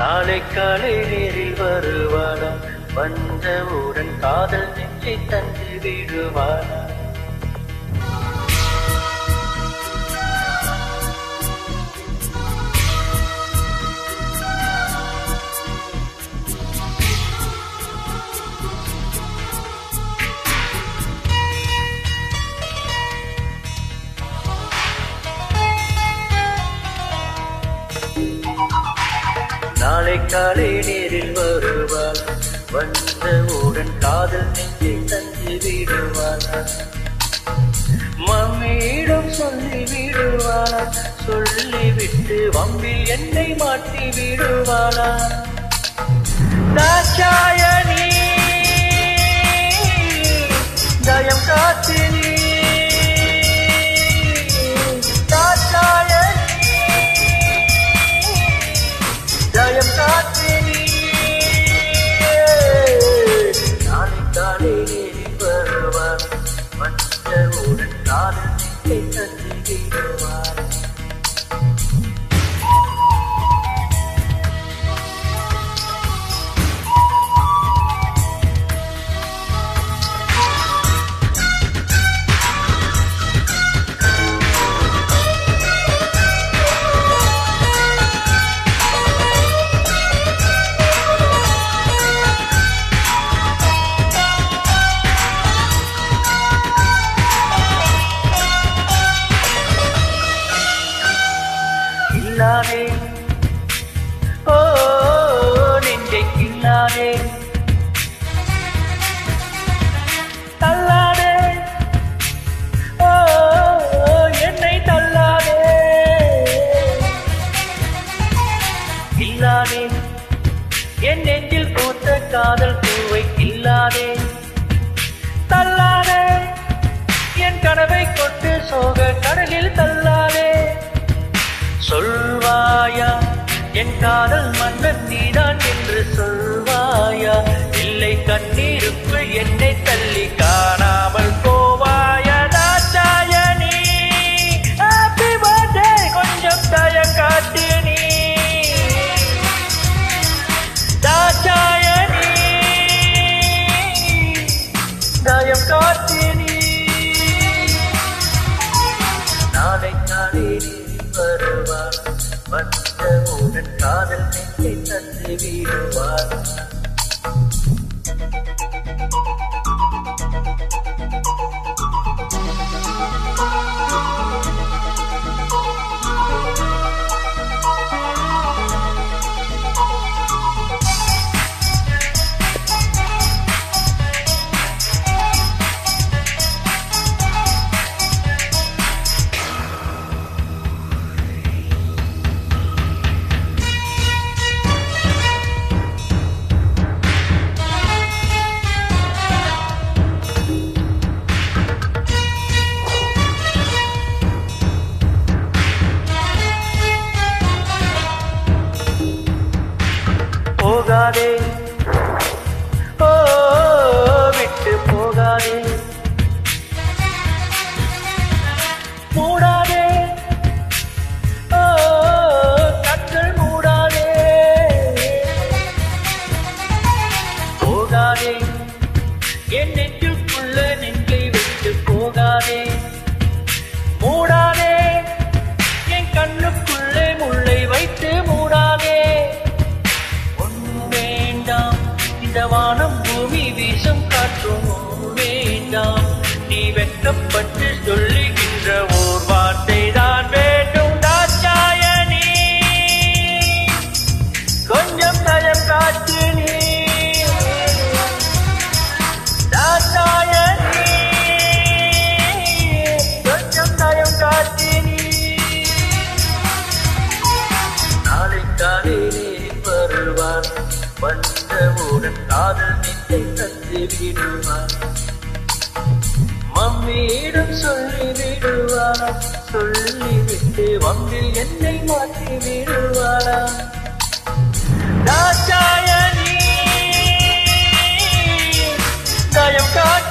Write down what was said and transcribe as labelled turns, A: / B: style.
A: நாளை காலை நேரில் வருவாளா வந்தவுடன் காதல் நெஞ்சை தந்து விடுவாளா நாளை காலை நேரில் வருவாள் வந்தவுடன் காதல் நெஞ்சை தந்து விடுவாளா மம்மியிடம் சொல்லி விடுவாளா சொல்லிவிட்டு வம்பில் என்னை மாட்டி விடுவாளா தாட்சாயணி தயம் காத்தினி தாட்சாயணி ஜயம் காத்தினி நாளை காலை நேரில் வருவார் வந்தவுடன் காதல் நெஞ்சை தந்து விடுவார் இல்லாதே ஓ நெஞ்சை கில்லாதே தள்ளாதே ஓ என்னை தள்ளாதே இல்லாதே என் நெஞ்சில் பூத்த காதல் பூவை இல்லாதே தள்ளாதே என் கனவை கொண்டு சோக கடலில் தள்ளாதே சொல்வாயா என் காதல் மன்னன் நீதான் என்று சொல்வாயா இல்லை கண்ணீருக்குள் என்னை தள்ளி காணாமல் போவாயா தாச்சாயணி ஹாப்பி பர்த்டே கொஞ்சம் தயம் காட்டு நீ தாச்சாயணி தயம் காட்டு நீ நாளை காலை வருவார் வந்தவுடன் காதல் நெஞ்சை தந்து விடுவார் போகாதே ஓ விட்டு போகாதே மூடாதே ஓ கண்கள் மூடாதே போகாதே என் நெஞ்சுக்குள்ள நெஞ்சை விட்டு போகாதே மூடாதே என் கண்ணுக்குள்ளே முள்ளை வைத்து மூடாதே ஒன்றும் வேண்டாம் இந்த வானம் பூமி வீசும் காற்றும் வேண்டாம் நீ வெட்கப்பட்டு சொல்லுகின்ற ஓர் வார்த்தை தான் வேண்டும் தாச்சாயணி கொஞ்சம் தயம் காட்டு நீ தாச்சாயணி கொஞ்சம் தயம் காட்டு நீ நாளை காலையிலே வருவார் வந்தவுடன் காதல் நெஞ்சை தந்து விடுவார் மம்மியிடம் சொல்லி விடுவாரா சொல்லிவிட்டு வம்பில் என்னை மாற்றி விடுவாரா தாச்சாயணி தயம் காட்டு